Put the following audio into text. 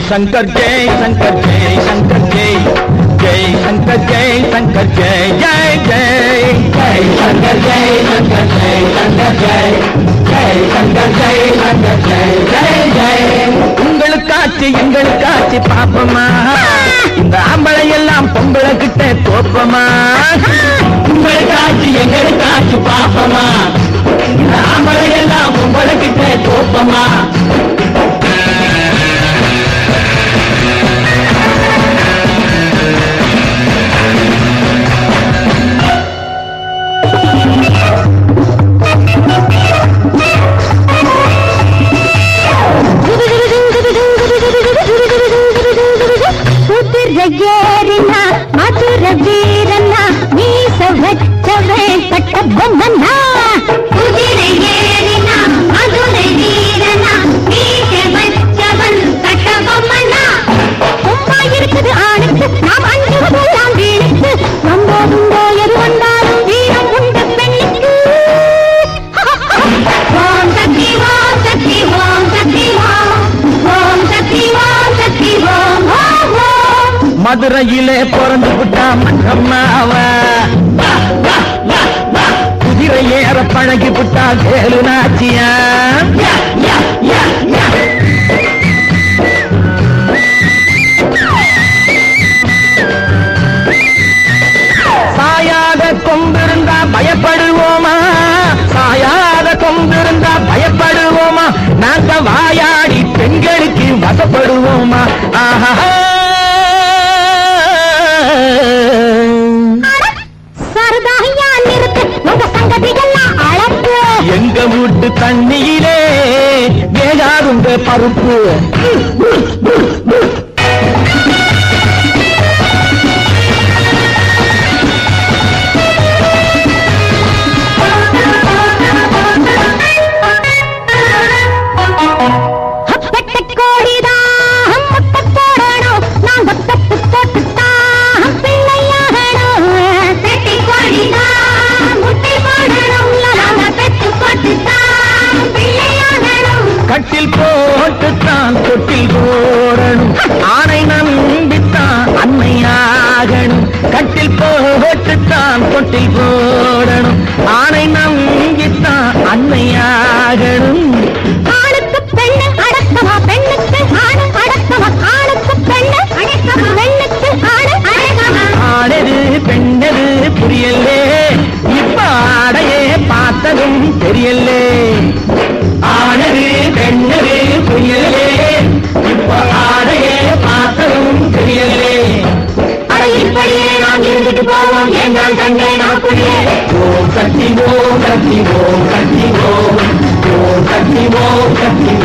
சங்கர் ஜெய் சங்கர் ஜெய் சங்கர் ஜெய் ஜெய் சங்கர் ஜெய் சங்கர் ஜெய் ஜெய் ஜெய் ஜெய் சங்கர் ஜெய் சங்கர் ஜெய் சங்கர் ஜெய் ஜெய் சங்கர் ஜெய் சங்கர் ஜெய் ஜெய் ஜெய் உங்களுக்காச்சு எங்களுக்காச்சு பாப்பமா இந்த ஆம்பளை எல்லாம் பொம்பளை கிட்ட தோப்பமா உங்களுக்காச்சு எங்களுக்காச்சு பாப்பமா இந்த ஆம்பளை எல்லாம் பொம்பளை கிட்ட தோப்பமா ಕುದುರೆಯೇರಿನ ಮಧುರ ವೀರನ ಮೀಸ ಹೊಚ್ಚವೆ ಕಟ್ಟ ಬೊಮ್ಮನ ಕುದುರೆಯೇರಿನ ಮಧುರ ವೀರನ ಮೀಸ ಹೊಚ್ಚವನ್ கட்ட பொம்மனா சும்மா இருக்குது ஆணுக்கு நாம் அஞ்சுவதெல்லாம் வீணுக்கு நம்போதுண்டோ எது வந்தாலும் வீரம் உண்டு பெண்ணுக்கு ஓம் சக்தி ஓம் சக்தி ஓம் சக்தி ஓம் ஓம் சக்தி ஓம் சக்தி ஓம் ஓம் ஓம் மதுரையிலே பிறந்து விட்டா மன்றம்மாவ குதிரை ஏற பழகி விட்டா கேளு நாச்சியா சாயாத கொம்பிருந்தா பயப்படுவோமா சாயாத கொம்பிருந்தா பயப்படுவோமா நாங்க வாயாடி பெண்களுக்கு வசப்படுவோமா ஆஹா சரதாயா நிறுத்து உங்க சங்கதி எல்லாம் அளப்பு எங்க வீட்டு தண்ணியிலே வேகாதுங்க பருப்பு பெட்ட கோடிதான் முட்டை போடணும் நாங்க பெட்டு போட்டுத்தான் பிள்ளையாகணும் பெட்டி கோடிதான் முட்டை போடணும் நாங்க பெட்டு போட்டுத்தான் பிள்ளையாகணும் கட்டில் போட்டுத்தான் தொட்டில் போடணும் ஆணை நம்பித்தான் அன்னையாகணும் கட்டில் போட்டுத்தான் தொட்டில் போடணும் ஆணை நம்பித்தான் அன்னையாகணும் ஆணுக்கு பெண்ணு அடக்கமா பெண்ணுக்கு ஆணு அடக்கமா ஆணுக்கு பெண்ணு அடக்கமா பெண்ணுக்கு ஆணு அடக்கமா ஆனது பெண்ணது புரியலே இப்ப ஆடையே பார்த்ததும் தெரியலே ஆனது பெண்ணது புரியலே இப்ப ஆடையே பார்த்ததும் தெரியலே அட இப்படியே நாம் இருந்துட்டு போவோம் என்றால் தங்கை நாக்குள்ளே ஓம் சக்தி ஓம் சக்தி ஓம் சக்தி ஓம் ஓம் சக்தி ஓம் சக்தி